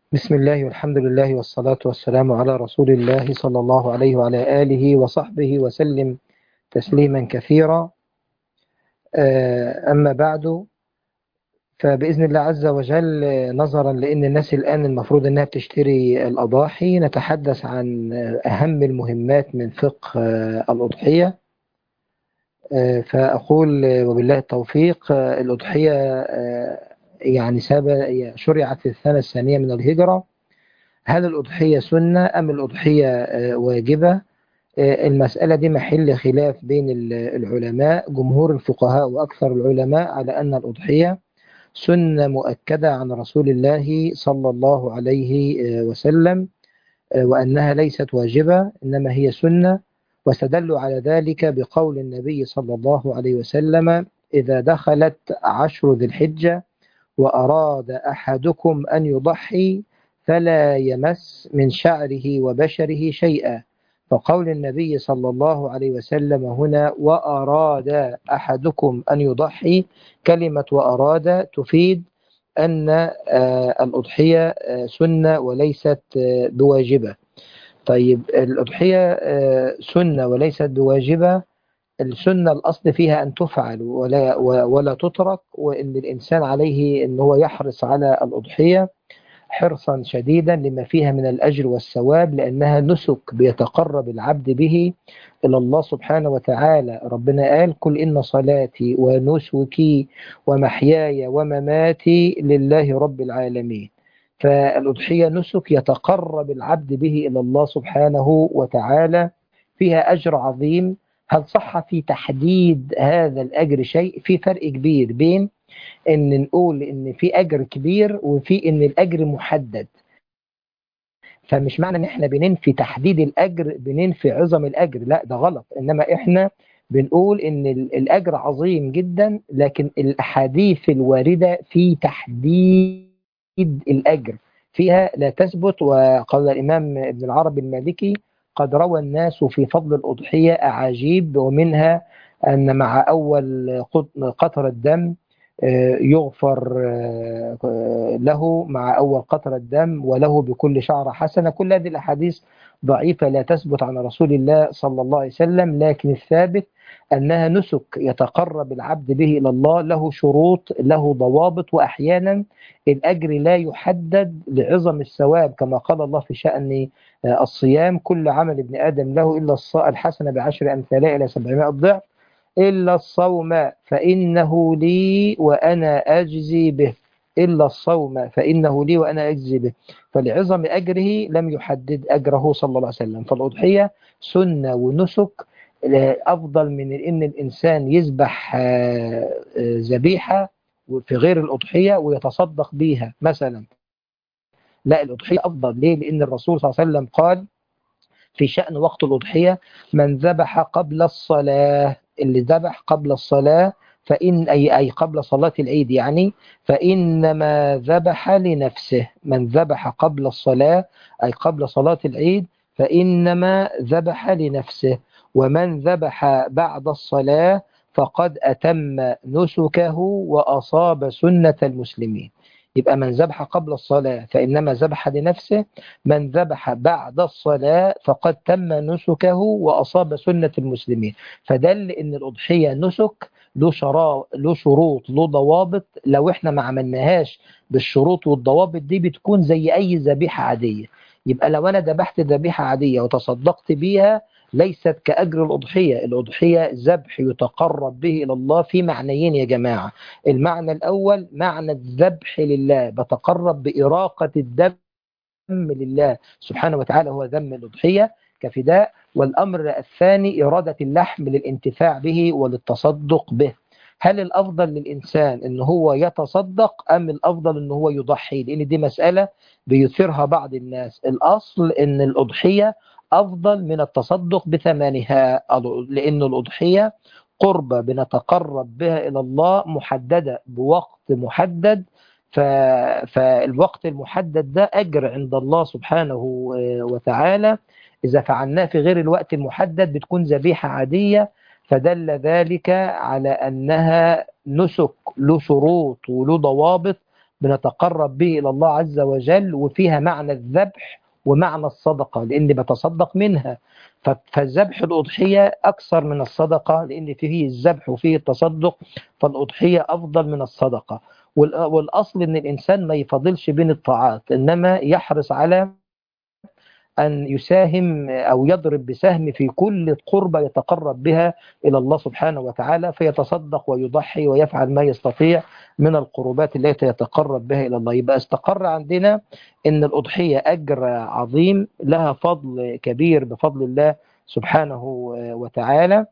بسم الله والحمد لله والصلاة والسلام على رسول الله صلى الله عليه وعلى آله وصحبه وسلم تسليما كثيرا أما بعد فبإذن الله عز وجل نظرا لأن الناس الآن المفروض أنها بتشتري الأضاحي نتحدث عن أهم المهمات من فقه الأضحية فأقول وبالله التوفيق الأضحية يعني شرعت في السنة الثانية من الهجرة هل الأضحية سنة أم الأضحية واجبة المسألة دي محل خلاف بين العلماء جمهور الفقهاء وأكثر العلماء على أن الأضحية سنة مؤكدة عن رسول الله صلى الله عليه وسلم وأنها ليست واجبة إنما هي سنة واستدلوا على ذلك بقول النبي صلى الله عليه وسلم إذا دخلت عشر ذي الحجة وأراد أحدكم أن يضحي فلا يمس من شعره وبشره شيئا فقول النبي صلى الله عليه وسلم هنا وأراد أحدكم أن يضحي كلمة وأراد تفيد أن الأضحية سنة وليست بواجبة طيب الأضحية سنة وليست بواجبة السنة الأصل فيها أن تفعل ولا, ولا تترك وأن الإنسان عليه أن هو يحرص على الأضحية حرصا شديدا لما فيها من الأجر والثواب لأنها نسك بيتقرب العبد به إلى الله سبحانه وتعالى ربنا قال كل إن صلاتي ونسكي ومحياي ومماتي لله رب العالمين فالأضحية نسك يتقرب العبد به إلى الله سبحانه وتعالى فيها أجر عظيم هل صح في تحديد هذا الأجر شيء في فرق كبير بين ان نقول ان في اجر كبير وفي ان الاجر محدد فمش معنى ان احنا بننفي تحديد الاجر بننفي عظم الاجر لا ده غلط انما احنا بنقول ان الاجر عظيم جدا لكن الاحاديث الوارده في تحديد الاجر فيها لا تثبت وقال الامام ابن العربي المالكي قد روى الناس في فضل الاضحيه اعاجيب ومنها ان مع اول قطر الدم يغفر له مع أول قطرة دم وله بكل شعر حسنة كل هذه الأحاديث ضعيفة لا تثبت عن رسول الله صلى الله عليه وسلم لكن الثابت أنها نسك يتقرب العبد به إلى الله له شروط له ضوابط وأحيانا الأجر لا يحدد لعظم الثواب كما قال الله في شأن الصيام كل عمل ابن آدم له إلا الحسنة بعشر أمثالها إلى سبعمائة ضعف إلا الصوم فإنه لي وأنا أجزي به إلا الصوم فإنه لي وأنا أجزي به فلعظم أجره لم يحدد أجره صلى الله عليه وسلم فالأضحية سنة ونسك أفضل من أن الإنسان يذبح ذبيحة في غير الأضحية ويتصدق بيها مثلا لا الأضحية أفضل ليه؟ لأن الرسول صلى الله عليه وسلم قال في شأن وقت الأضحية من ذبح قبل الصلاة اللي ذبح قبل الصلاة فإن أي أي قبل صلاة العيد يعني فإنما ذبح لنفسه من ذبح قبل الصلاة أي قبل صلاة العيد فإنما ذبح لنفسه ومن ذبح بعد الصلاة فقد أتم نسكه وأصاب سنة المسلمين يبقى من ذبح قبل الصلاة فإنما ذبح لنفسه من ذبح بعد الصلاة فقد تم نسكه وأصاب سنة المسلمين فدل إن الأضحية نسك له شراء له شروط له ضوابط لو احنا ما عملناهاش بالشروط والضوابط دي بتكون زي أي ذبيحة عادية يبقى لو أنا ذبحت ذبيحة عادية وتصدقت بيها ليست كأجر الأضحية الأضحية ذبح يتقرب به إلى الله في معنيين يا جماعة المعنى الأول معنى الذبح لله بتقرب بإراقة الدم لله سبحانه وتعالى هو ذم الأضحية كفداء والأمر الثاني إرادة اللحم للانتفاع به وللتصدق به هل الأفضل للإنسان أن هو يتصدق أم الأفضل أن هو يضحي لأن دي مسألة بيثيرها بعض الناس الأصل أن الأضحية أفضل من التصدق بثمنها لأن الأضحية قربة بنتقرب بها إلى الله محددة بوقت محدد ف... فالوقت المحدد ده أجر عند الله سبحانه وتعالى إذا فعلناه في غير الوقت المحدد بتكون ذبيحة عادية فدل ذلك على أنها نسك له شروط وله ضوابط بنتقرب به إلى الله عز وجل وفيها معنى الذبح ومعنى الصدقة لأني بتصدق منها فالذبح الأضحية أكثر من الصدقة لأن فيه الذبح وفيه التصدق فالأضحية أفضل من الصدقة والأصل أن الإنسان ما يفضلش بين الطاعات إنما يحرص على أن يساهم أو يضرب بسهم في كل قربة يتقرب بها إلى الله سبحانه وتعالى فيتصدق ويضحي ويفعل ما يستطيع من القربات التي يتقرب بها إلى الله يبقى استقر عندنا أن الأضحية أجر عظيم لها فضل كبير بفضل الله سبحانه وتعالى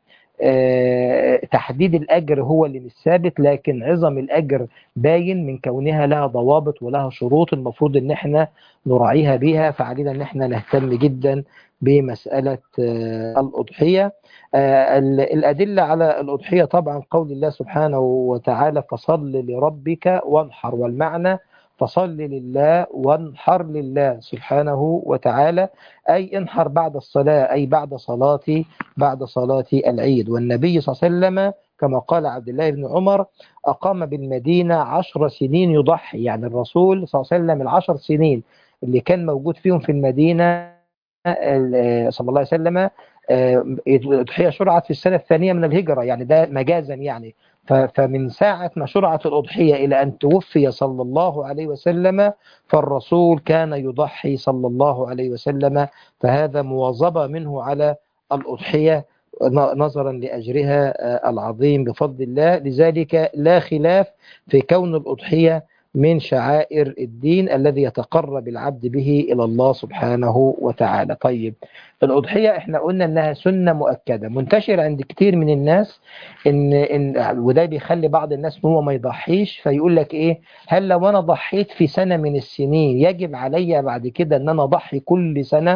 تحديد الأجر هو اللي مش ثابت لكن عظم الأجر باين من كونها لها ضوابط ولها شروط المفروض ان احنا نراعيها بيها فعلينا ان احنا نهتم جدا بمسألة الأضحية الأدلة على الأضحية طبعا قول الله سبحانه وتعالى فصل لربك وانحر والمعنى فصل لله وانحر لله سبحانه وتعالى أي انحر بعد الصلاة أي بعد صلاة بعد صلاة العيد والنبي صلى الله عليه وسلم كما قال عبد الله بن عمر أقام بالمدينة عشر سنين يضحي يعني الرسول صلى الله عليه وسلم العشر سنين اللي كان موجود فيهم في المدينة صلى الله عليه وسلم الأضحية شرعت في السنة الثانية من الهجرة يعني ده مجازا يعني فمن ساعة ما شرعت الأضحية إلى أن توفي صلى الله عليه وسلم فالرسول كان يضحي صلى الله عليه وسلم فهذا مواظبة منه على الأضحية نظرا لأجرها العظيم بفضل الله لذلك لا خلاف في كون الأضحية من شعائر الدين الذي يتقرب العبد به إلى الله سبحانه وتعالى طيب الأضحية احنا قلنا انها سنة مؤكدة منتشر عند كتير من الناس إن, إن وده بيخلي بعض الناس ان هو ما يضحيش فيقول لك ايه هل لو انا ضحيت في سنة من السنين يجب عليا بعد كده ان انا اضحي كل سنة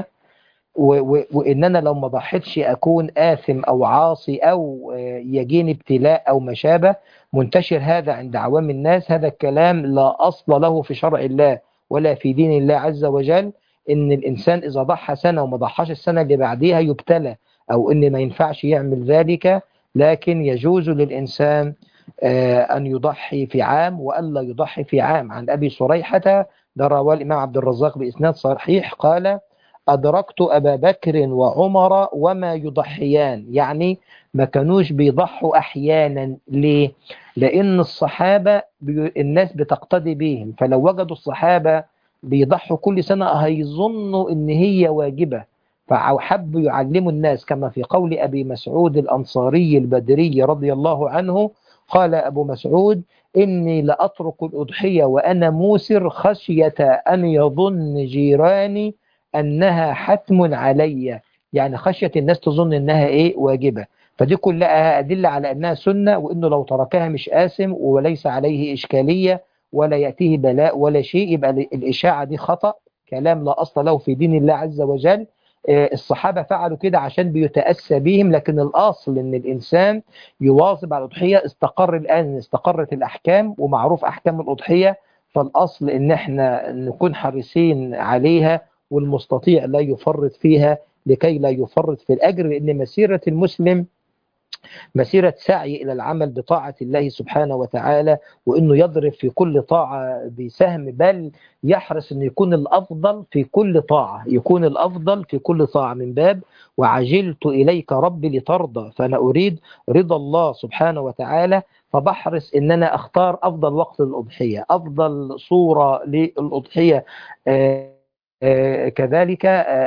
وان انا لو ما ضحيتش اكون آثم او عاصي او يجيني ابتلاء او ما شابه منتشر هذا عند عوام الناس هذا الكلام لا أصل له في شرع الله ولا في دين الله عز وجل إن الإنسان إذا ضحى سنة وما ضحاش السنة اللي بعديها يبتلى أو إن ما ينفعش يعمل ذلك لكن يجوز للإنسان أن يضحي في عام وألا يضحي في عام عن أبي صريحة ده رواه الإمام عبد الرزاق بإسناد صحيح قال أدركت أبا بكر وعمر وما يضحيان يعني ما كانوش بيضحوا أحيانا ليه؟ لأن الصحابة بي... الناس بتقتدي بهم فلو وجدوا الصحابة بيضحوا كل سنة هيظنوا إن هي واجبة فحبوا يعلموا الناس كما في قول أبي مسعود الأنصاري البدري رضي الله عنه قال أبو مسعود إني لأترك الأضحية وأنا موسر خشية أن يظن جيراني أنها حتم علي يعني خشية الناس تظن أنها إيه واجبة فدي كلها أدلة على أنها سنة وأنه لو تركها مش آثم وليس عليه إشكالية ولا يأتيه بلاء ولا شيء يبقى الإشاعة دي خطأ كلام لا أصل له في دين الله عز وجل الصحابة فعلوا كده عشان بيتأسى بهم لكن الأصل أن الإنسان يواظب على الأضحية استقر الآن استقرت الأحكام ومعروف أحكام الأضحية فالأصل أن احنا نكون حريصين عليها والمستطيع لا يفرط فيها لكي لا يفرط في الأجر لأن مسيرة المسلم مسيرة سعي إلى العمل بطاعة الله سبحانه وتعالى وأنه يضرب في كل طاعة بسهم بل يحرص أن يكون الأفضل في كل طاعة يكون الأفضل في كل طاعة من باب وعجلت إليك ربي لترضى فأنا أريد رضا الله سبحانه وتعالى فبحرص ان انا اختار افضل وقت للاضحيه افضل صوره للاضحيه آه آه كذلك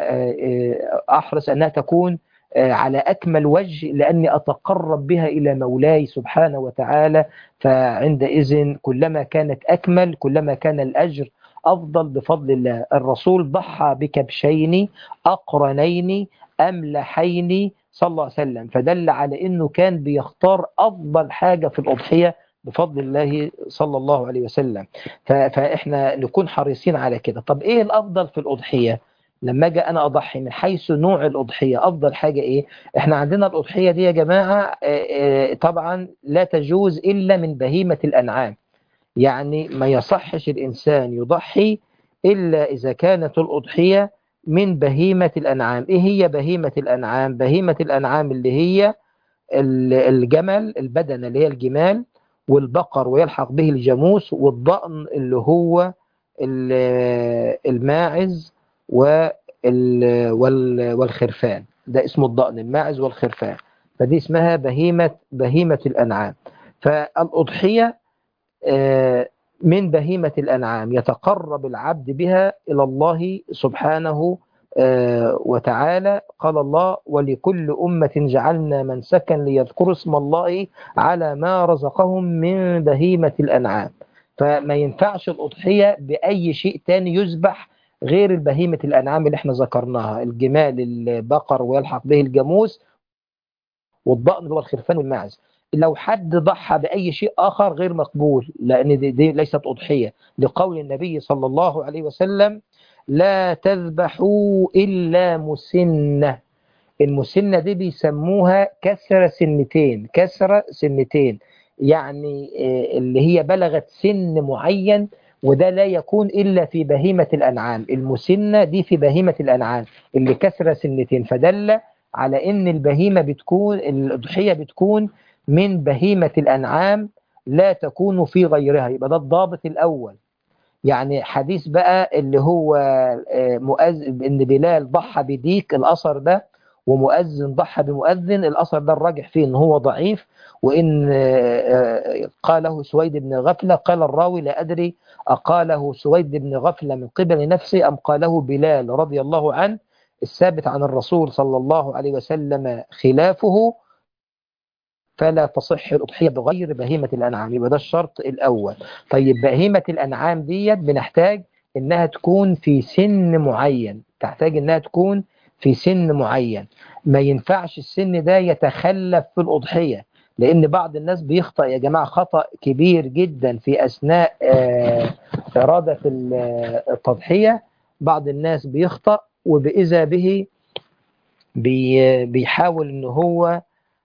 آه احرص انها تكون على أكمل وجه لأني أتقرب بها إلى مولاي سبحانه وتعالى فعندئذ كلما كانت أكمل كلما كان الأجر أفضل بفضل الله الرسول ضحى بكبشين أقرنين أملحين صلى الله عليه وسلم فدل على أنه كان بيختار أفضل حاجة في الأضحية بفضل الله صلى الله عليه وسلم فإحنا نكون حريصين على كده طب إيه الأفضل في الأضحية لما اجي انا اضحي من حيث نوع الاضحيه افضل حاجه ايه احنا عندنا الاضحيه دي يا جماعه طبعا لا تجوز الا من بهيمه الانعام يعني ما يصحش الانسان يضحي الا اذا كانت الاضحيه من بهيمه الانعام ايه هي بهيمه الانعام بهيمه الانعام اللي هي الجمل البدنه اللي هي الجمال والبقر ويلحق به الجاموس والضأن اللي هو الماعز والخرفان ده اسمه الضأن الماعز والخرفان فدي اسمها بهيمة بهيمة الأنعام فالأضحية من بهيمة الأنعام يتقرب العبد بها إلى الله سبحانه وتعالى قال الله ولكل أمة جعلنا منسكا ليذكروا اسم الله على ما رزقهم من بهيمة الأنعام فما ينفعش الأضحية بأي شيء تاني يذبح غير البهيمة الأنعام اللي احنا ذكرناها الجمال البقر ويلحق به الجاموس والضأن هو الخرفان والماعز لو حد ضحى بأي شيء آخر غير مقبول لأن دي, دي ليست أضحية لقول النبي صلى الله عليه وسلم لا تذبحوا إلا مسنة المسنة دي بيسموها كسر سنتين كسر سنتين يعني اللي هي بلغت سن معين وده لا يكون إلا في بهيمة الأنعام المسنة دي في بهيمة الأنعام اللي كسر سنتين فدل على ان البهيمة بتكون الأضحية بتكون من بهيمة الأنعام لا تكون في غيرها يبقى ده الضابط الأول يعني حديث بقى اللي هو مؤذن ان بلال ضحى بديك الأثر ده ومؤذن ضحى بمؤذن الأثر ده الراجح فيه ان هو ضعيف وإن قاله سويد بن غفلة قال الراوي لا أدري أقاله سويد بن غفلة من قبل نفسه أم قاله بلال رضي الله عنه الثابت عن الرسول صلى الله عليه وسلم خلافه فلا تصح الأضحية بغير بهيمة الأنعام يبقى ده الشرط الأول طيب بهيمة الأنعام ديت بنحتاج إنها تكون في سن معين تحتاج إنها تكون في سن معين ما ينفعش السن ده يتخلف في الأضحية لأن بعض الناس بيخطأ يا جماعة خطأ كبير جدا في أثناء إرادة التضحية بعض الناس بيخطأ وبإذا به بيحاول ان هو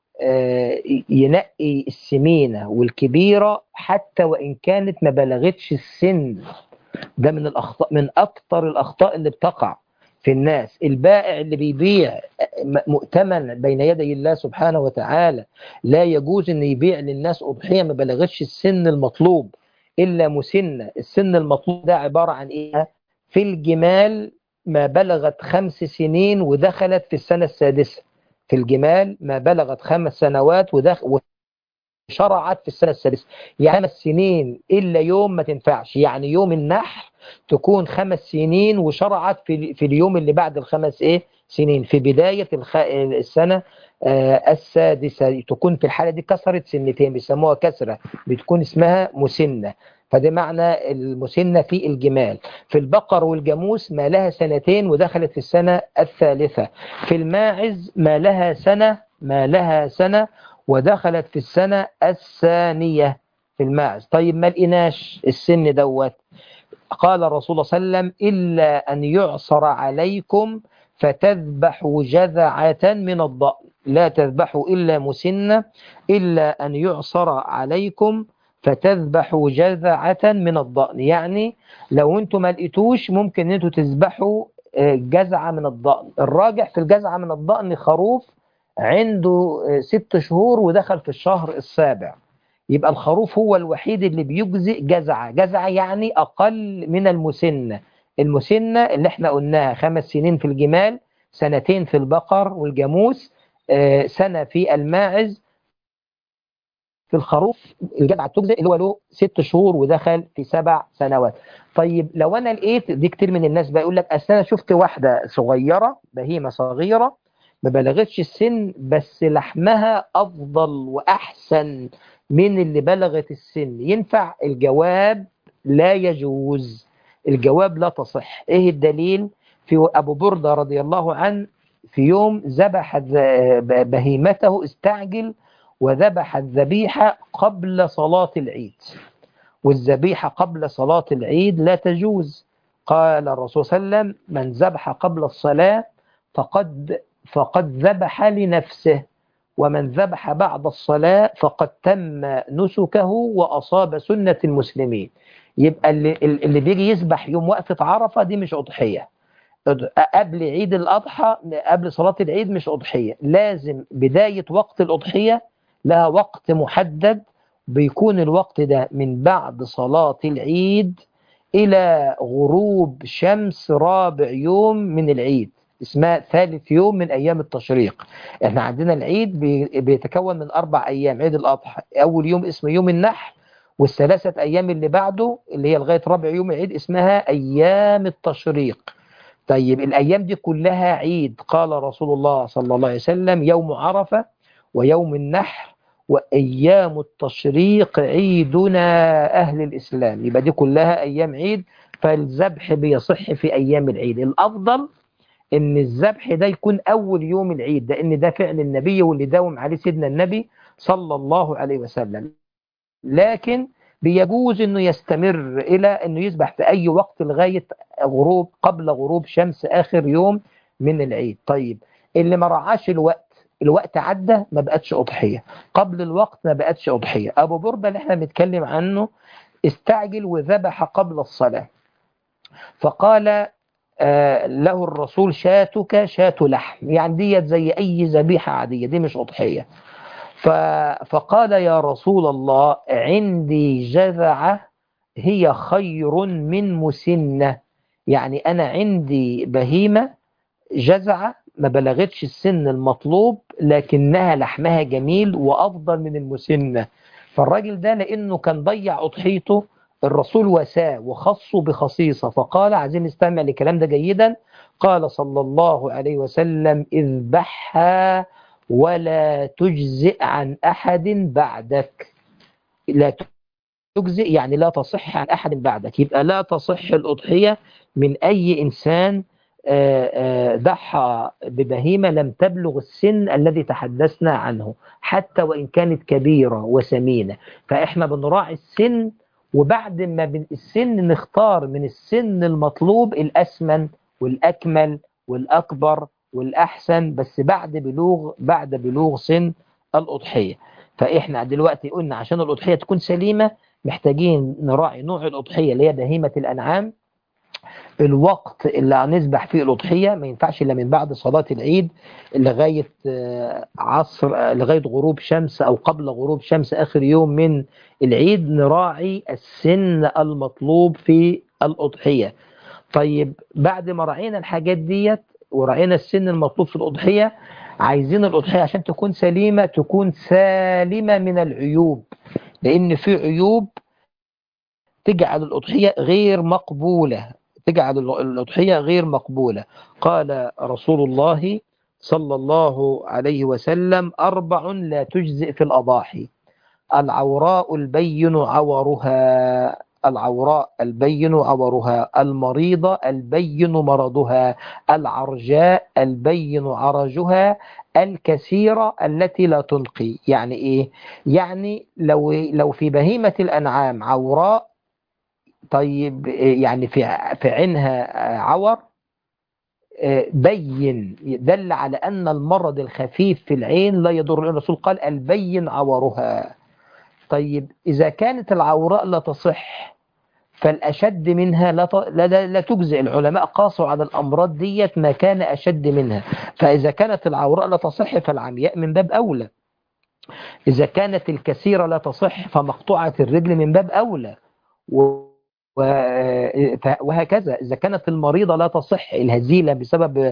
ينقي السمينة والكبيرة حتى وإن كانت ما بلغتش السن ده من الأخطاء من أكثر الأخطاء اللي بتقع في الناس البائع اللي بيبيع مؤتمن بين يدي الله سبحانه وتعالى لا يجوز ان يبيع للناس أضحية ما بلغتش السن المطلوب إلا مسنة السن المطلوب ده عبارة عن إيه في الجمال ما بلغت خمس سنين ودخلت في السنة السادسة في الجمال ما بلغت خمس سنوات ودخل وشرعت في السنة السادسة يعني خمس سنين إلا يوم ما تنفعش يعني يوم النحر تكون خمس سنين وشرعت في, في اليوم اللي بعد الخمس إيه سنين في بداية الخ... السنة آه السادسة تكون في الحالة دي كسرت سنتين بيسموها كسرة بتكون اسمها مسنة فده معنى المسنة في الجمال في البقر والجاموس ما لها سنتين ودخلت في السنة الثالثة في الماعز ما لها سنة ما لها سنة ودخلت في السنة الثانية في الماعز طيب ما لقيناش السن دوت قال الرسول صلى الله عليه وسلم إلا أن يعصر عليكم فتذبحوا جذعة من الضأن لا تذبحوا إلا مسنة إلا أن يعصر عليكم فتذبحوا جذعة من الضأن يعني لو انتم ما لقيتوش ممكن انتوا تذبحوا جزعة من الضأن الراجح في الجزعة من الضأن خروف عنده ست شهور ودخل في الشهر السابع يبقى الخروف هو الوحيد اللي بيجزئ جزعة جزعة يعني أقل من المسنة المسنة اللي احنا قلناها خمس سنين في الجمال سنتين في البقر والجاموس سنة في الماعز في الخروف الجدع تجزئ اللي هو له ست شهور ودخل في سبع سنوات طيب لو انا لقيت دي كتير من الناس بقى يقول لك اصل انا شفت واحده صغيره بهيمه صغيره ما بلغتش السن بس لحمها افضل واحسن من اللي بلغت السن ينفع الجواب لا يجوز الجواب لا تصح ايه الدليل في ابو برده رضي الله عنه في يوم ذبح بهيمته استعجل وذبح الذبيحة قبل صلاة العيد والذبيحة قبل صلاة العيد لا تجوز قال الرسول صلى الله عليه وسلم من ذبح قبل الصلاة فقد فقد ذبح لنفسه ومن ذبح بعد الصلاة فقد تم نسكه وأصاب سنة المسلمين يبقى اللي, اللي بيجي يذبح يوم وقفة عرفة دي مش أضحية قبل عيد الأضحى قبل صلاة العيد مش أضحية لازم بداية وقت الأضحية لها وقت محدد بيكون الوقت ده من بعد صلاة العيد إلى غروب شمس رابع يوم من العيد اسمها ثالث يوم من أيام التشريق احنا عندنا العيد بيتكون من أربع أيام عيد الأضحى أول يوم اسمه يوم النحر والثلاثة أيام اللي بعده اللي هي لغاية رابع يوم العيد اسمها أيام التشريق طيب الأيام دي كلها عيد قال رسول الله صلى الله عليه وسلم يوم عرفة ويوم النحر وأيام التشريق عيدنا أهل الإسلام يبقى دي كلها أيام عيد فالذبح بيصح في أيام العيد الأفضل ان الذبح ده يكون اول يوم العيد لان ده فعل النبي واللي داوم عليه سيدنا النبي صلى الله عليه وسلم لكن بيجوز انه يستمر الى انه يذبح في اي وقت لغايه غروب قبل غروب شمس اخر يوم من العيد طيب اللي ما رعاش الوقت الوقت عدى ما بقتش اضحيه قبل الوقت ما بقتش اضحيه ابو برده اللي احنا بنتكلم عنه استعجل وذبح قبل الصلاه فقال آه له الرسول شاتك شات لحم يعني ديت زي أي ذبيحة عادية دي مش أضحية فقال يا رسول الله عندي جذعة هي خير من مسنة يعني أنا عندي بهيمة جذعة ما بلغتش السن المطلوب لكنها لحمها جميل وأفضل من المسنة فالراجل ده لأنه كان ضيع أضحيته الرسول وساه وخصه بخصيصة فقال عايزين نستمع لكلام ده جيدا قال صلى الله عليه وسلم اذبحها ولا تجزئ عن أحد بعدك لا تجزئ يعني لا تصح عن أحد بعدك يبقى لا تصح الأضحية من أي إنسان ضحى ببهيمة لم تبلغ السن الذي تحدثنا عنه حتى وإن كانت كبيرة وسمينة فإحنا بنراعي السن وبعد ما من السن نختار من السن المطلوب الأسمن والأكمل والأكبر والأحسن بس بعد بلوغ بعد بلوغ سن الأضحية فإحنا دلوقتي قلنا عشان الأضحية تكون سليمة محتاجين نراعي نوع الأضحية اللي هي بهيمة الأنعام الوقت اللي هنذبح فيه الأضحية ما ينفعش إلا من بعد صلاة العيد لغاية عصر لغاية غروب شمس أو قبل غروب شمس آخر يوم من العيد نراعي السن المطلوب في الأضحية طيب بعد ما راعينا الحاجات ديت وراعينا السن المطلوب في الأضحية عايزين الأضحية عشان تكون سليمة تكون سالمة من العيوب لأن في عيوب تجعل الأضحية غير مقبولة تجعل الأضحية غير مقبولة قال رسول الله صلى الله عليه وسلم أربع لا تجزئ في الأضاحي العوراء البين عورها العوراء البين عورها المريضة البين مرضها العرجاء البين عرجها الكثيرة التي لا تنقي يعني إيه؟ يعني لو, لو في بهيمة الأنعام عوراء طيب يعني في في عينها عور بين دل على أن المرض الخفيف في العين لا يضر الرسول قال البين عورها طيب إذا كانت العوراء لا تصح فالأشد منها لا, لا, لا تجزئ العلماء قاسوا على الأمراض ديت ما كان أشد منها فإذا كانت العوراء لا تصح فالعمياء من باب أولى إذا كانت الكثيرة لا تصح فمقطوعة الرجل من باب أولى و وهكذا إذا كانت المريضة لا تصح الهزيلة بسبب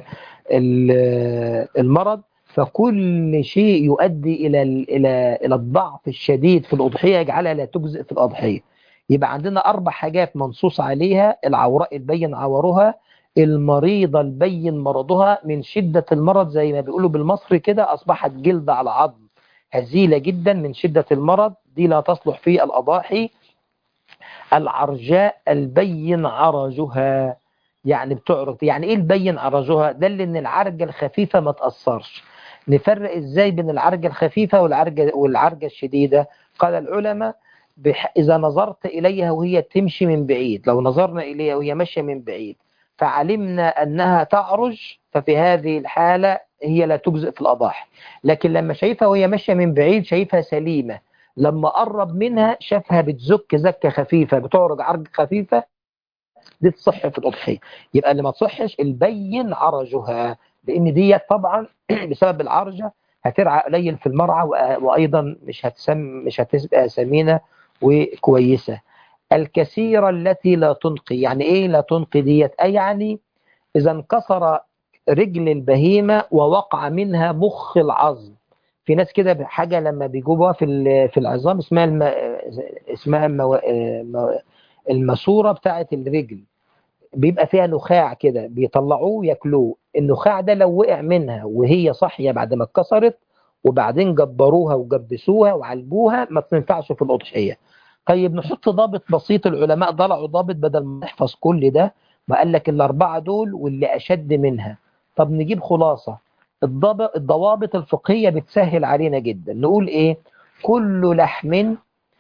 المرض فكل شيء يؤدي إلى إلى إلى الضعف الشديد في الأضحية يجعلها لا تجزئ في الأضحية يبقى عندنا أربع حاجات منصوص عليها العوراء البين عورها المريضة البين مرضها من شدة المرض زي ما بيقولوا بالمصري كده أصبحت جلد على عظم هزيلة جدا من شدة المرض دي لا تصلح في الأضاحي العرجاء البين عرجها يعني بتعرض يعني ايه البين عرجها ده اللي ان العرجة الخفيفة ما تأثرش نفرق ازاي بين العرجة الخفيفة والعرجة, والعرجة الشديدة قال العلماء بح... إذا نظرت إليها وهي تمشي من بعيد لو نظرنا إليها وهي ماشية من بعيد فعلمنا أنها تعرج ففي هذه الحالة هي لا تجزئ في الأضاحي لكن لما شايفها وهي ماشية من بعيد شايفها سليمة لما قرب منها شافها بتزك زكة خفيفة بتعرج عرج خفيفة دي تصح في الأضحية يبقى اللي ما تصحش البين عرجها لأن دي طبعا بسبب العرجة هترعى قليل في المرعى وايضا مش هتسم مش هتبقى سمينه وكويسه الكثيره التي لا تنقي يعني ايه لا تنقي ديت اي يعني اذا انكسر رجل البهيمه ووقع منها مخ العظم في ناس كده حاجه لما بيجيبوها في في العظام اسمها الم... اسمها المو... الماسوره بتاعه الرجل بيبقى فيها نخاع كده بيطلعوه ياكلوه النخاع ده لو وقع منها وهي صاحيه بعد ما اتكسرت وبعدين جبروها وجبسوها وعالجوها ما تنفعش في الاضحيه طيب نحط ضابط بسيط العلماء ضلعوا ضابط بدل ما نحفظ كل ده ما قال لك الاربعه دول واللي اشد منها طب نجيب خلاصه الضابط الضوابط الفقهيه بتسهل علينا جدا نقول ايه كل لحم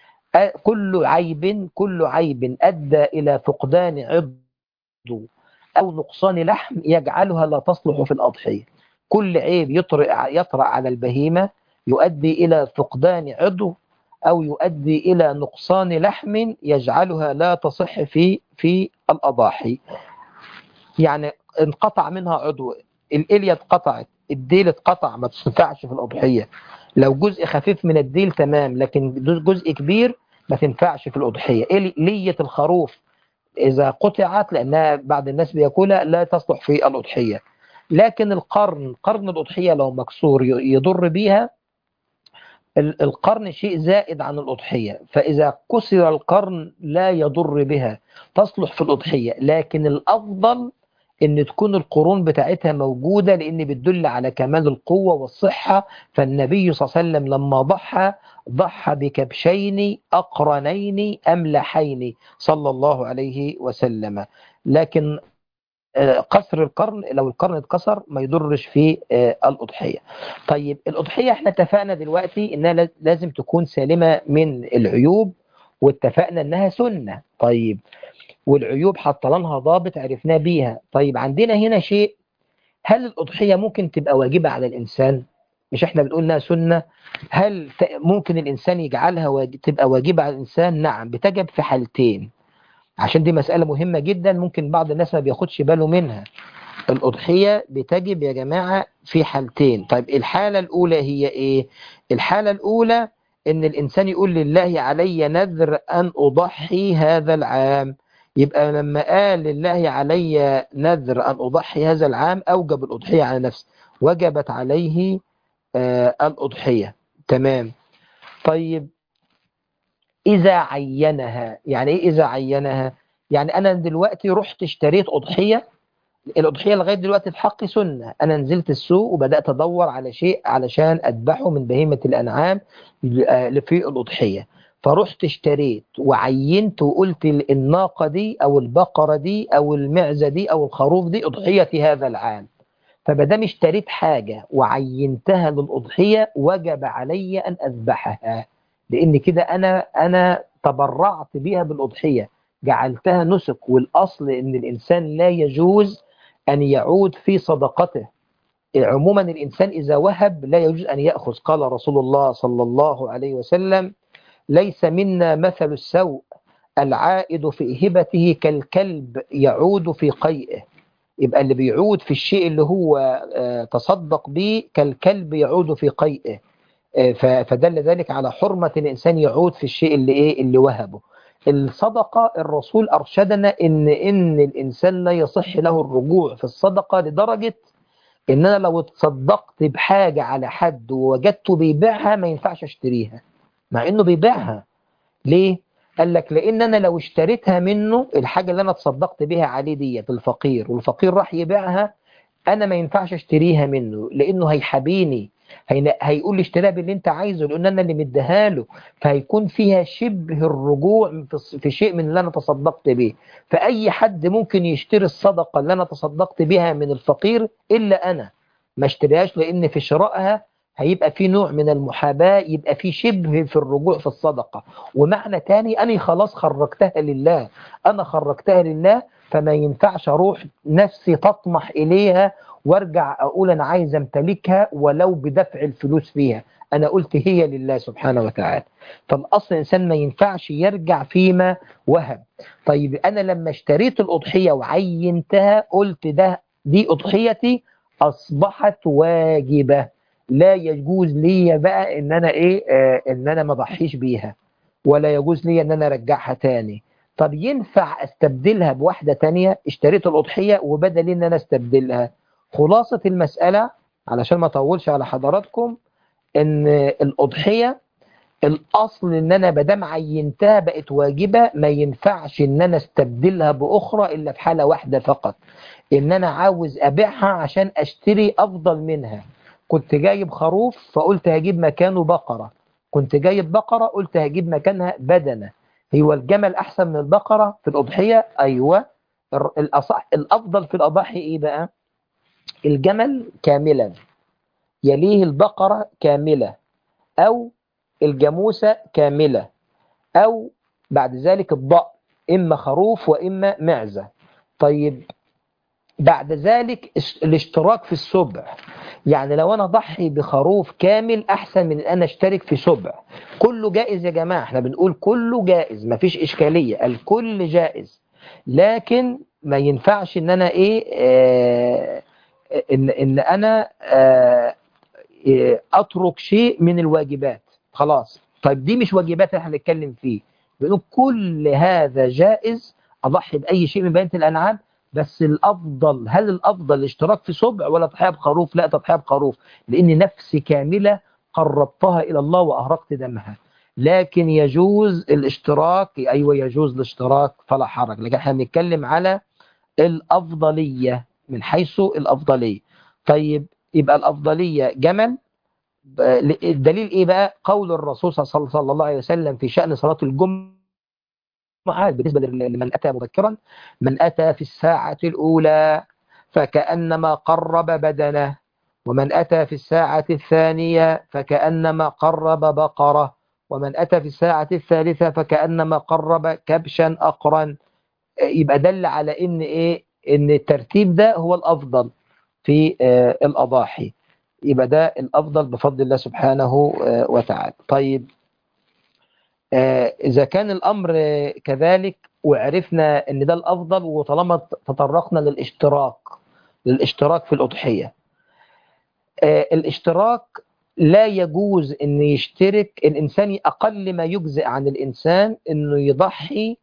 كل عيب كل عيب ادى الى فقدان عضو او نقصان لحم يجعلها لا تصلح في الاضحيه كل عيب يطرأ يطرأ على البهيمه يؤدي الى فقدان عضو او يؤدي الى نقصان لحم يجعلها لا تصح في في الاضاحي يعني انقطع منها عضو الاليه اتقطعت الديل اتقطع ما تنفعش في الأضحية لو جزء خفيف من الديل تمام لكن جزء كبير ما تنفعش في الأضحية لية الخروف إذا قطعت لأنها بعض الناس بياكلها لا تصلح في الأضحية لكن القرن قرن الأضحية لو مكسور يضر بيها القرن شيء زائد عن الأضحية فإذا كسر القرن لا يضر بها تصلح في الأضحية لكن الأفضل ان تكون القرون بتاعتها موجودة لان بتدل على كمال القوة والصحة فالنبي صلى الله عليه وسلم لما ضحى ضحى بكبشين أقرنين أملحين صلى الله عليه وسلم لكن قصر القرن لو القرن اتكسر ما يضرش في الأضحية طيب الأضحية احنا اتفقنا دلوقتي انها لازم تكون سالمة من العيوب واتفقنا انها سنة طيب والعيوب حط لها ضابط عرفناه بيها طيب عندنا هنا شيء هل الأضحية ممكن تبقى واجبة على الإنسان مش احنا بنقول انها سنة هل ممكن الإنسان يجعلها واجب تبقى واجبة على الإنسان نعم بتجب في حالتين عشان دي مسألة مهمة جدا ممكن بعض الناس ما بياخدش باله منها الأضحية بتجب يا جماعة في حالتين طيب الحالة الأولى هي إيه الحالة الأولى إن الإنسان يقول لله علي نذر أن أضحي هذا العام يبقى لما قال لله علي نذر أن أضحي هذا العام أوجب الأضحية على نفسه وجبت عليه آه الأضحية تمام طيب إذا عينها يعني إيه إذا عينها يعني أنا دلوقتي رحت اشتريت أضحية الأضحية لغاية دلوقتي في حقي سنة أنا نزلت السوق وبدأت أدور على شيء علشان أذبحه من بهيمة الأنعام في الأضحية فرحت اشتريت وعينت وقلت الناقة دي أو البقرة دي أو المعزة دي أو الخروف دي أضحيتي هذا العام فمادام اشتريت حاجة وعينتها للأضحية وجب علي أن أذبحها لأن كده أنا أنا تبرعت بها بالأضحية جعلتها نسك والأصل أن الإنسان لا يجوز أن يعود في صدقته عموما الإنسان إذا وهب لا يجوز أن يأخذ قال رسول الله صلى الله عليه وسلم ليس منا مثل السوء العائد في هبته كالكلب يعود في قيئه يبقى اللي بيعود في الشيء اللي هو تصدق به كالكلب يعود في قيئه فدل ذلك على حرمة الإنسان يعود في الشيء اللي إيه اللي وهبه الصدقة الرسول أرشدنا إن إن الإنسان لا يصح له الرجوع في الصدقة لدرجة إن أنا لو تصدقت بحاجة على حد ووجدته بيبيعها ما ينفعش أشتريها مع إنه بيبيعها ليه؟ قال لك لأن أنا لو اشتريتها منه الحاجة اللي أنا تصدقت بيها عليه ديت الفقير والفقير راح يبيعها أنا ما ينفعش أشتريها منه لأنه هيحابيني هيقول لي اشتريها باللي انت عايزه لان انا اللي مديها له فهيكون فيها شبه الرجوع في شيء من اللي انا تصدقت به فاي حد ممكن يشتري الصدقه اللي انا تصدقت بها من الفقير الا انا ما اشتريهاش لان في شرائها هيبقى في نوع من المحاباة يبقى في شبه في الرجوع في الصدقة ومعنى تاني أنا خلاص خرجتها لله أنا خرجتها لله فما ينفعش أروح نفسي تطمح إليها وارجع اقول انا عايز امتلكها ولو بدفع الفلوس فيها انا قلت هي لله سبحانه وتعالى فالاصل الانسان ما ينفعش يرجع فيما وهب طيب انا لما اشتريت الاضحيه وعينتها قلت ده دي اضحيتي اصبحت واجبه لا يجوز لي بقى ان انا ايه آه ان انا ما اضحيش بيها ولا يجوز لي ان انا ارجعها تاني طب ينفع استبدلها بواحدة تانية اشتريت الأضحية وبدل ان انا استبدلها خلاصة المسألة علشان ما اطولش على حضراتكم ان الأضحية الاصل ان انا بدام عينتها بقت واجبة ما ينفعش ان انا استبدلها باخرى الا في حالة واحدة فقط ان انا عاوز ابيعها عشان اشتري افضل منها كنت جايب خروف فقلت هجيب مكانه بقرة كنت جايب بقرة قلت هجيب مكانها بدنة هو الجمل احسن من البقرة في الاضحية ايوه الأصح الافضل في الاضاحي ايه بقى الجمل كاملا يليه البقرة كاملة او الجاموسة كاملة أو بعد ذلك الضأن إما خروف وإما معزة طيب بعد ذلك الاشتراك في السبع يعني لو أنا ضحي بخروف كامل أحسن من أن أنا اشترك في سبع كله جائز يا جماعة احنا بنقول كله جائز مفيش إشكالية الكل جائز لكن ما ينفعش ان انا ايه آه ان, إن انا آه اترك شيء من الواجبات خلاص طيب دي مش واجبات احنا هنتكلم فيه بنقول كل هذا جائز اضحي باي شيء من بينه الانعام بس الافضل هل الافضل الاشتراك في سبع ولا تضحيه بخروف لا تضحيه بخروف لان نفسي كامله قربتها الى الله واهرقت دمها لكن يجوز الاشتراك ايوه يجوز الاشتراك فلا حرج لكن احنا بنتكلم على الافضليه من حيث الافضليه طيب يبقى الافضليه جمل الدليل ايه بقى قول الرسول صلى الله عليه وسلم في شأن صلاة الجمعة بالنسبة لمن أتى مبكرا من أتى في الساعة الأولى فكأنما قرب بدنه ومن أتى في الساعة الثانية فكأنما قرب بقرة ومن أتى في الساعة الثالثة فكأنما قرب كبشا أقرا يبقى دل على إن إيه إن الترتيب ده هو الأفضل في الأضاحي يبقى ده الأفضل بفضل الله سبحانه وتعالى طيب إذا كان الأمر كذلك وعرفنا أن ده الأفضل وطالما تطرقنا للاشتراك للاشتراك في الأضحية الاشتراك لا يجوز أن يشترك الإنسان أقل ما يجزئ عن الإنسان أنه يضحي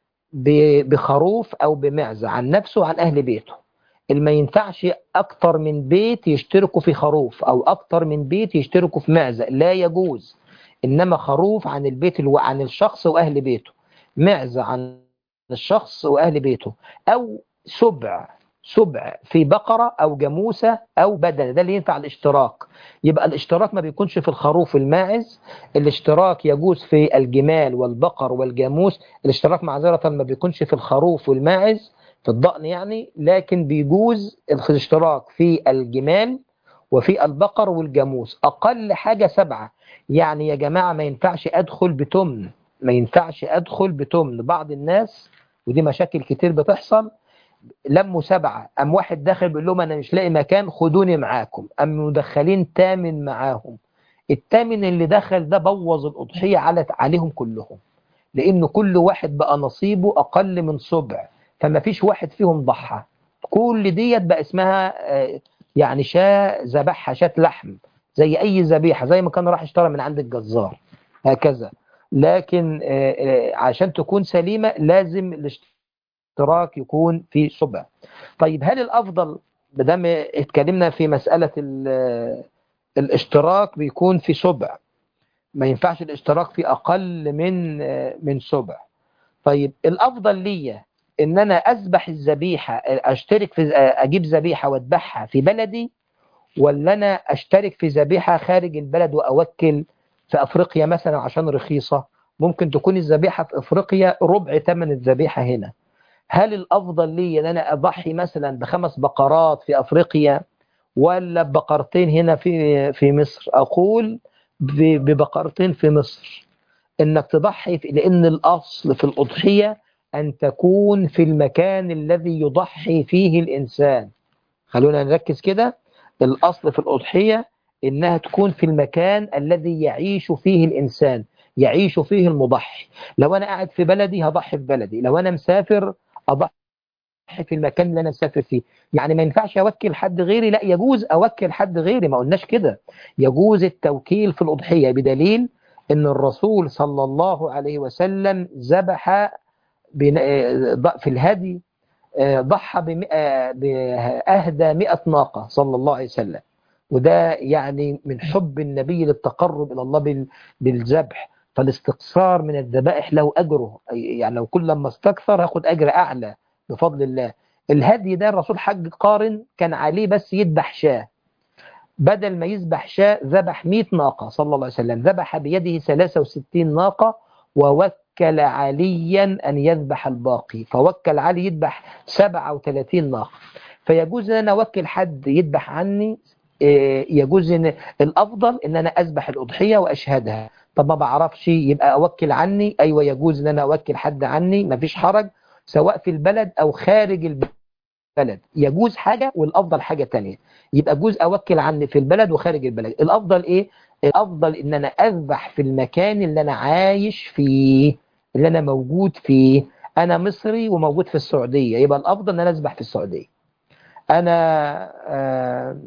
بخروف أو بمعزة عن نفسه وعن أهل بيته ما ينفعش أكتر من بيت يشتركوا في خروف أو أكتر من بيت يشتركوا في معزة لا يجوز إنما خروف عن البيت الو... عن الشخص وأهل بيته معزة عن الشخص وأهل بيته أو سبع سبع في بقرة أو جاموسة أو بدنة ده اللي ينفع الاشتراك يبقى الاشتراك ما بيكونش في الخروف الماعز الاشتراك يجوز في الجمال والبقر والجاموس الاشتراك معذرة ما بيكونش في الخروف والماعز في الضأن يعني لكن بيجوز الاشتراك في الجمال وفي البقر والجاموس أقل حاجة سبعة يعني يا جماعة ما ينفعش أدخل بتمن ما ينفعش أدخل بتمن بعض الناس ودي مشاكل كتير بتحصل لموا سبعة أم واحد داخل بيقول لهم أنا مش لاقي مكان خدوني معاكم أم مدخلين تامن معاهم التامن اللي دخل ده بوظ الأضحية على عليهم كلهم لأن كل واحد بقى نصيبه أقل من سبع فما فيش واحد فيهم ضحى كل ديت بقى اسمها يعني شاة ذبحها شاة لحم زي أي ذبيحة زي ما كان راح اشترى من عند الجزار هكذا لكن عشان تكون سليمة لازم الاشتراك يكون في سبع طيب هل الأفضل بدام اتكلمنا في مسألة الاشتراك بيكون في سبع ما ينفعش الاشتراك في أقل من من سبع طيب الأفضل ليا ان انا اذبح الذبيحه اشترك في اجيب ذبيحه واذبحها في بلدي ولا انا اشترك في ذبيحه خارج البلد واوكل في افريقيا مثلا عشان رخيصه ممكن تكون الذبيحه في افريقيا ربع ثمن الذبيحه هنا هل الافضل لي ان انا اضحي مثلا بخمس بقرات في افريقيا ولا ببقرتين هنا في في مصر اقول ببقرتين في مصر انك تضحي في لان الاصل في الاضحيه أن تكون في المكان الذي يضحي فيه الإنسان خلونا نركز كده الأصل في الأضحية إنها تكون في المكان الذي يعيش فيه الإنسان يعيش فيه المضحي لو أنا قاعد في بلدي هضحي في بلدي لو أنا مسافر أضحي في المكان اللي انا مسافر فيه يعني ما ينفعش اوكل حد غيري لا يجوز اوكل حد غيري ما قلناش كده يجوز التوكيل في الاضحيه بدليل ان الرسول صلى الله عليه وسلم ذبح في الهدي ضحى بأهدى مئة ناقة صلى الله عليه وسلم وده يعني من حب النبي للتقرب إلى الله بالذبح فالاستقصار من الذبائح له أجره يعني لو كل لما استكثر هاخد أجر أعلى بفضل الله الهدي ده الرسول حج قارن كان عليه بس يذبح شاه بدل ما يذبح شاه ذبح 100 ناقة صلى الله عليه وسلم ذبح بيده 63 ناقة ووكل عليا أن يذبح الباقي فوكل علي يذبح 37 ناقة فيجوز أن أنا أوكل حد يذبح عني يجوز إن الأفضل أن أنا أذبح الأضحية وأشهدها طب ما بعرفش يبقى أوكل عني أيوة يجوز أن أنا أوكل حد عني مفيش حرج سواء في البلد أو خارج البلد يجوز حاجة والأفضل حاجة تانية يبقى جوز أوكل عني في البلد وخارج البلد الأفضل إيه الأفضل إن أنا أذبح في المكان اللي أنا عايش فيه اللي أنا موجود فيه أنا مصري وموجود في السعودية يبقى الأفضل إن أنا أذبح في السعودية أنا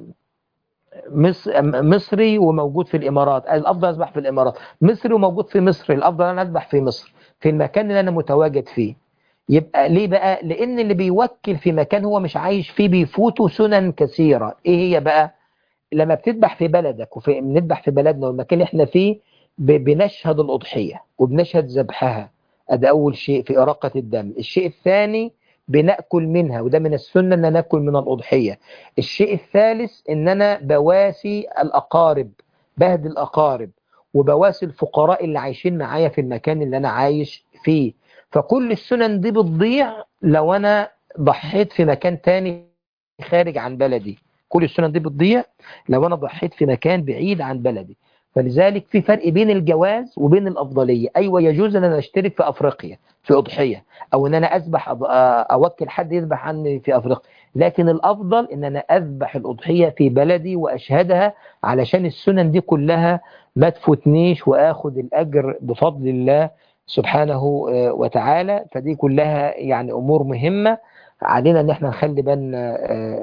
مصري وموجود في الإمارات الأفضل أذبح في الإمارات مصري وموجود في مصر الأفضل أنا أذبح في مصر في المكان اللي أنا متواجد فيه يبقى ليه بقى لأن اللي بيوكل في مكان هو مش عايش فيه بيفوته سنن كثيرة إيه هي بقى لما بتذبح في بلدك وفي بنذبح في بلدنا والمكان اللي احنا فيه بنشهد الأضحية وبنشهد ذبحها ده أول شيء في إراقة الدم الشيء الثاني بنأكل منها وده من السنة أن نأكل من الأضحية الشيء الثالث أن أنا بواسي الأقارب بهد الأقارب وبواسي الفقراء اللي عايشين معايا في المكان اللي أنا عايش فيه فكل السنن دي بتضيع لو أنا ضحيت في مكان تاني خارج عن بلدي كل السنن دي بتضيع لو أنا ضحيت في مكان بعيد عن بلدي فلذلك في فرق بين الجواز وبين الأفضلية أيوة يجوز أن أنا أشترك في أفريقيا في أضحية أو أن أنا أذبح أوكل حد يذبح عني في أفريقيا لكن الأفضل أن أنا أذبح الأضحية في بلدي وأشهدها علشان السنن دي كلها ما تفوتنيش وآخد الأجر بفضل الله سبحانه وتعالى فدي كلها يعني أمور مهمة علينا أن احنا نخلي بالنا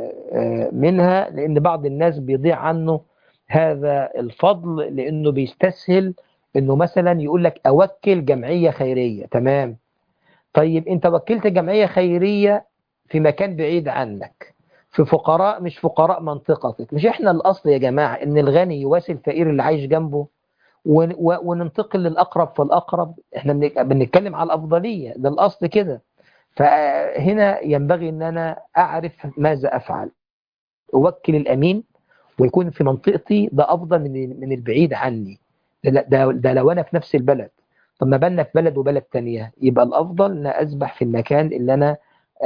منها لأن بعض الناس بيضيع عنه هذا الفضل لأنه بيستسهل أنه مثلا يقول لك أوكل جمعية خيرية تمام طيب أنت وكلت جمعية خيرية في مكان بعيد عنك في فقراء مش فقراء منطقتك مش احنا الأصل يا جماعة أن الغني يواسي الفقير اللي عايش جنبه وننتقل للأقرب فالأقرب احنا بنتكلم على الأفضلية ده الأصل كده فهنا ينبغي أن أنا أعرف ماذا أفعل أوكل الأمين ويكون في منطقتي ده أفضل من من البعيد عني ده, ده, ده لو أنا في نفس البلد طب ما بالنا في بلد وبلد تانية يبقى الأفضل أن أسبح في المكان اللي أنا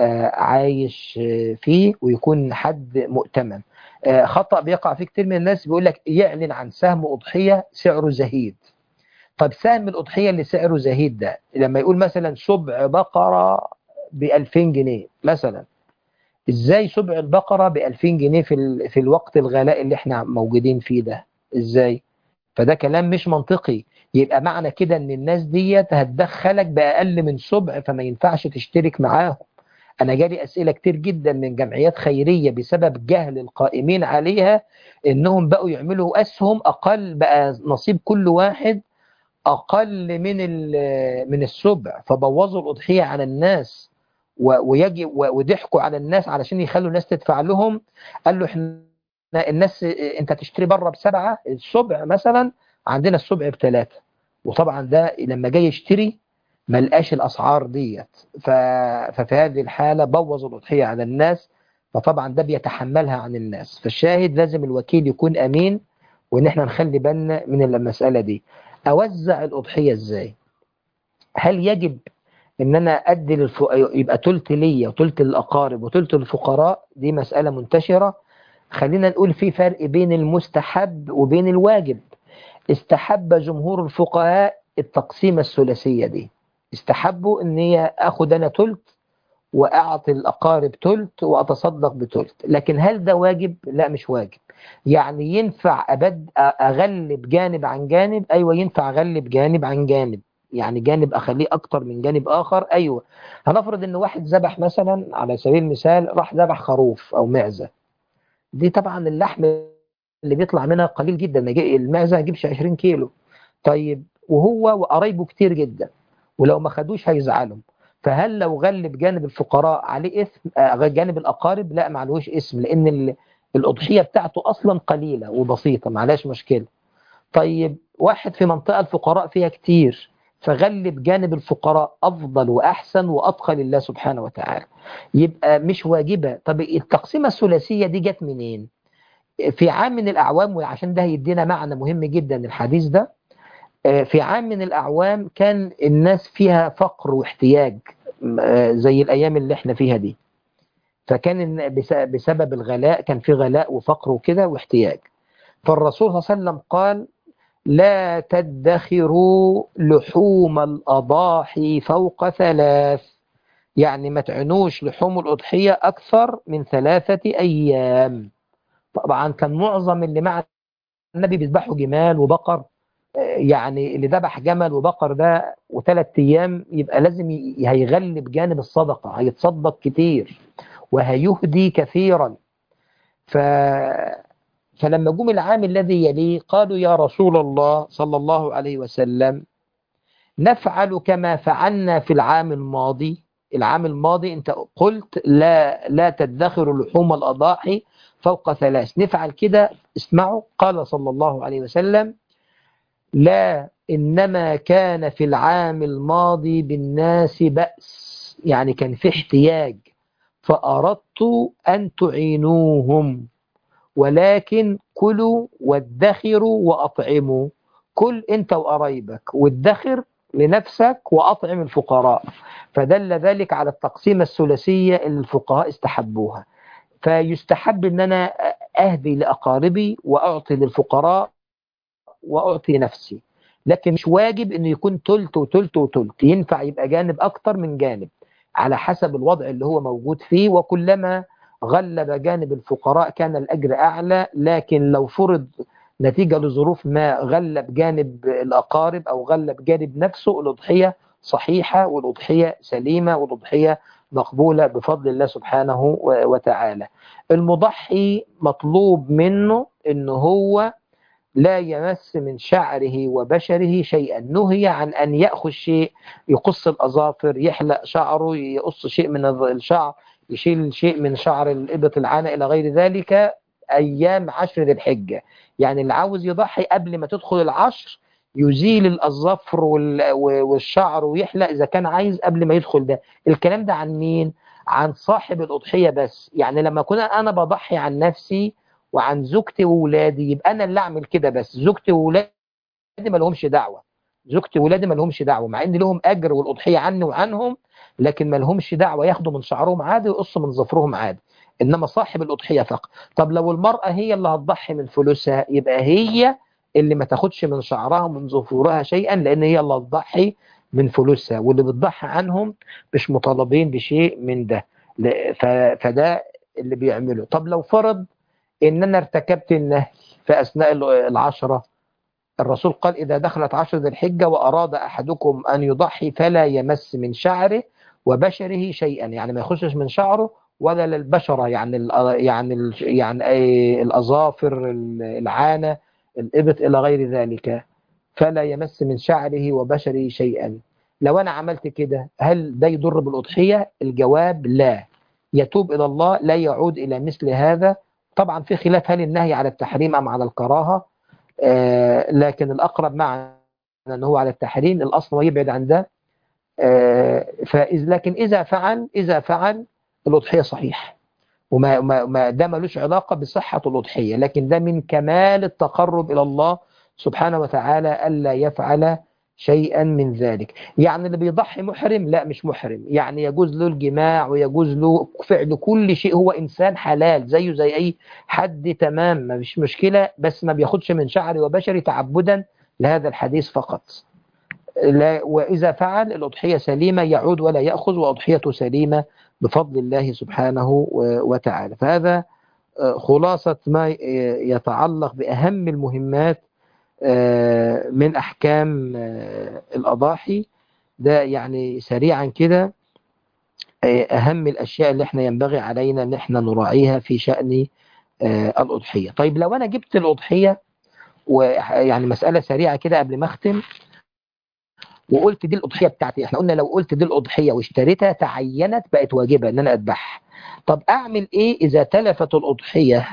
عايش فيه ويكون حد مؤتمن خطأ بيقع فيه كتير من الناس بيقول لك يعلن عن سهم أضحية سعره زهيد طب سهم الأضحية اللي سعره زهيد ده لما يقول مثلا سبع بقرة ب 2000 جنيه مثلا ازاي سبع البقرة ب 2000 جنيه في, ال... في الوقت الغلاء اللي احنا موجودين فيه ده ازاي فده كلام مش منطقي يبقى معنى كده ان الناس ديت هتدخلك بأقل من سبع فما ينفعش تشترك معاهم انا جالي اسئلة كتير جدا من جمعيات خيرية بسبب جهل القائمين عليها انهم بقوا يعملوا اسهم اقل بقى نصيب كل واحد اقل من من السبع فبوظوا الاضحية على الناس ويجي وضحكوا على الناس علشان يخلوا الناس تدفع لهم قال له احنا الناس انت تشتري بره بسبعة السبع مثلا عندنا السبع بثلاثة وطبعا ده لما جاي يشتري ما لقاش الاسعار ديت ففي هذه الحالة بوظ الاضحية على الناس فطبعا ده بيتحملها عن الناس فالشاهد لازم الوكيل يكون امين وان احنا نخلي بالنا من المسألة دي اوزع الاضحية ازاي هل يجب ان انا ادي للف... يبقى تلت ليا وتلت للاقارب وتلت للفقراء دي مسألة منتشرة خلينا نقول في فرق بين المستحب وبين الواجب استحب جمهور الفقهاء التقسيمة الثلاثية دي استحبوا ان هي اخد انا تلت واعطي الاقارب تلت واتصدق بتلت لكن هل ده واجب لا مش واجب يعني ينفع ابد اغلب جانب عن جانب ايوه ينفع اغلب جانب عن جانب يعني جانب اخليه اكتر من جانب اخر ايوه هنفرض ان واحد ذبح مثلا على سبيل المثال راح ذبح خروف او معزه دي طبعا اللحم اللي بيطلع منها قليل جدا المعزه ما يجيبش 20 كيلو طيب وهو وقرايبه كتير جدا ولو ما خدوش هيزعلوا فهل لو غلب جانب الفقراء عليه اسم آه جانب الاقارب لا معلوش اسم لان الاضحيه بتاعته اصلا قليله وبسيطه معلاش مشكله طيب واحد في منطقه الفقراء فيها كتير فغلب جانب الفقراء افضل واحسن واتقى لله سبحانه وتعالى يبقى مش واجبه طب التقسيمه الثلاثيه دي جت منين في عام من الاعوام وعشان ده هيدينا معنى مهم جدا الحديث ده في عام من الأعوام كان الناس فيها فقر واحتياج زي الأيام اللي احنا فيها دي فكان بسبب الغلاء كان في غلاء وفقر وكده واحتياج فالرسول صلى الله عليه وسلم قال لا تدخروا لحوم الأضاحي فوق ثلاث يعني ما تعنوش لحوم الأضحية أكثر من ثلاثة أيام طبعا كان معظم اللي مع النبي بيذبحوا جمال وبقر يعني اللي ذبح جمل وبقر ده وثلاث ايام يبقى لازم هيغلب جانب الصدقه هيتصدق كتير وهيهدي كثيرا ف فلما جم العام الذي يليه قالوا يا رسول الله صلى الله عليه وسلم نفعل كما فعلنا في العام الماضي العام الماضي انت قلت لا لا تدخر لحوم الاضاحي فوق ثلاث نفعل كده اسمعوا قال صلى الله عليه وسلم لا إنما كان في العام الماضي بالناس بأس يعني كان في احتياج فأردت أن تعينوهم ولكن كلوا وادخروا وأطعموا كل أنت وقرايبك وادخر لنفسك وأطعم الفقراء فدل ذلك على التقسيمة الثلاثية اللي الفقهاء استحبوها فيستحب أن أنا أهدي لأقاربي وأعطي للفقراء واعطي نفسي لكن مش واجب انه يكون تلت وتلت وتلت ينفع يبقى جانب اكتر من جانب على حسب الوضع اللي هو موجود فيه وكلما غلب جانب الفقراء كان الاجر اعلى لكن لو فرض نتيجه لظروف ما غلب جانب الاقارب او غلب جانب نفسه الاضحيه صحيحه والاضحيه سليمه والاضحيه مقبوله بفضل الله سبحانه وتعالى المضحي مطلوب منه ان هو لا يمس من شعره وبشره شيئا نهي عن أن يأخذ شيء يقص الأظافر يحلق شعره يقص شيء من الشعر يشيل شيء من شعر الإبط العانة إلى غير ذلك أيام عشر ذي الحجة يعني اللي عاوز يضحي قبل ما تدخل العشر يزيل الأظافر والشعر ويحلق إذا كان عايز قبل ما يدخل ده الكلام ده عن مين؟ عن صاحب الأضحية بس يعني لما كنا أنا بضحي عن نفسي وعن زوجتي وولادي يبقى انا اللي اعمل كده بس زوجتي وولادي ما لهمش دعوه زوجتي وولادي ما لهمش دعوه مع ان لهم اجر والاضحيه عني وعنهم لكن ما لهمش دعوه ياخدوا من شعرهم عادي ويقصوا من ظفرهم عادي انما صاحب الاضحيه فقط طب لو المراه هي اللي هتضحي من فلوسها يبقى هي اللي ما تاخدش من شعرها ومن ظفورها شيئا لان هي اللي هتضحي من فلوسها واللي بتضحي عنهم مش مطالبين بشيء من ده فده اللي بيعمله طب لو فرض ان انا ارتكبت النهي في اثناء العشره الرسول قال اذا دخلت عشر ذي الحجه واراد احدكم ان يضحي فلا يمس من شعره وبشره شيئا يعني ما يخشش من شعره ولا للبشره يعني ال يعني ال يعني أي الاظافر العانه الابط الى غير ذلك فلا يمس من شعره وبشره شيئا لو انا عملت كده هل ده يضر بالاضحيه الجواب لا يتوب الى الله لا يعود الى مثل هذا طبعا في خلاف هل النهي على التحريم أم على الكراهة آه لكن الأقرب معنا أنه هو على التحريم الأصل ويبعد عن ده آه فإذ لكن إذا فعل إذا فعل الأضحية صحيح وما ما ما ده ملوش علاقة بصحة الأضحية لكن ده من كمال التقرب إلى الله سبحانه وتعالى ألا يفعل شيئا من ذلك يعني اللي بيضحي محرم لا مش محرم يعني يجوز له الجماع ويجوز له فعل كل شيء هو إنسان حلال زيه زي أي حد تمام ما مش مشكلة بس ما بياخدش من شعري وبشري تعبدا لهذا الحديث فقط لا وإذا فعل الأضحية سليمة يعود ولا يأخذ وأضحيته سليمة بفضل الله سبحانه وتعالى فهذا خلاصة ما يتعلق بأهم المهمات من أحكام الأضاحي ده يعني سريعا كده أهم الأشياء اللي احنا ينبغي علينا ان احنا نراعيها في شأن الأضحية طيب لو أنا جبت الأضحية ويعني مسألة سريعة كده قبل ما أختم وقلت دي الأضحية بتاعتي احنا قلنا لو قلت دي الأضحية واشتريتها تعينت بقت واجبة ان انا اذبحها طب اعمل ايه اذا تلفت الأضحية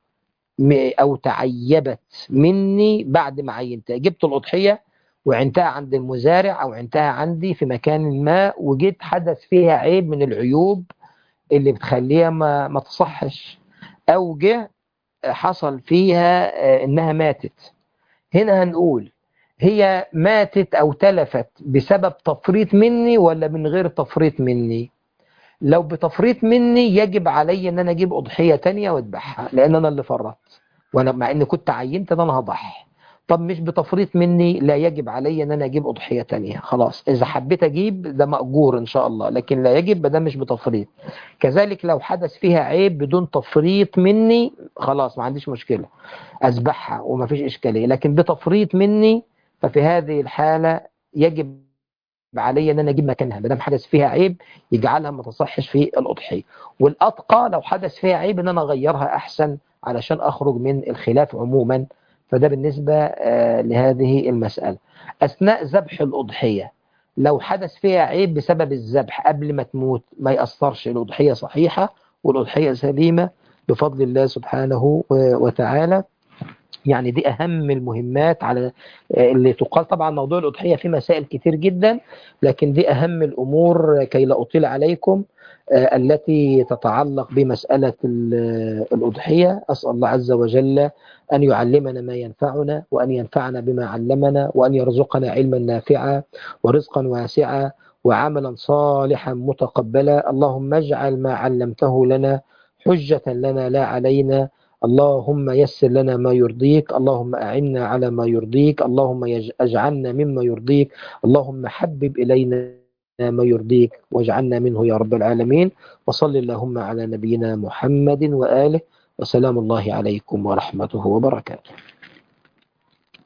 او تعيبت مني بعد ما عينتها جبت الأضحية وعنتها عند المزارع او عنتها عندي في مكان ما وجيت حدث فيها عيب من العيوب اللي بتخليها ما, ما تصحش او جه حصل فيها انها ماتت هنا هنقول هي ماتت او تلفت بسبب تفريط مني ولا من غير تفريط مني لو بتفريط مني يجب علي ان انا اجيب اضحيه تانية واذبحها لان انا اللي فرطت وانا مع اني كنت عينت ان انا هضحي طب مش بتفريط مني لا يجب علي ان انا اجيب اضحيه تانية خلاص اذا حبيت اجيب ده ماجور ان شاء الله لكن لا يجب ده مش بتفريط كذلك لو حدث فيها عيب بدون تفريط مني خلاص ما عنديش مشكله اذبحها وما فيش اشكاليه لكن بتفريط مني ففي هذه الحاله يجب علي ان انا اجيب مكانها ما دام حدث فيها عيب يجعلها ما تصحش في الاضحيه والاتقى لو حدث فيها عيب ان انا اغيرها احسن علشان اخرج من الخلاف عموما فده بالنسبة لهذه المسألة أثناء ذبح الأضحية لو حدث فيها عيب بسبب الذبح قبل ما تموت ما يأثرش الأضحية صحيحة والأضحية سليمة بفضل الله سبحانه وتعالى يعني دي أهم المهمات على اللي تقال طبعا موضوع الأضحية فيه مسائل كتير جدا لكن دي أهم الأمور كي لا أطيل عليكم التي تتعلق بمسألة الأضحية أسأل الله عز وجل أن يعلمنا ما ينفعنا وأن ينفعنا بما علمنا وأن يرزقنا علما نافعا ورزقا واسعا وعملا صالحا متقبلا اللهم اجعل ما علمته لنا حجة لنا لا علينا اللهم يسر لنا ما يرضيك اللهم أعنا على ما يرضيك اللهم اجعلنا مما يرضيك اللهم حبب إلينا ما يرضيك واجعلنا منه يا رب العالمين وصل اللهم على نبينا محمد وآله وسلام الله عليكم ورحمته وبركاته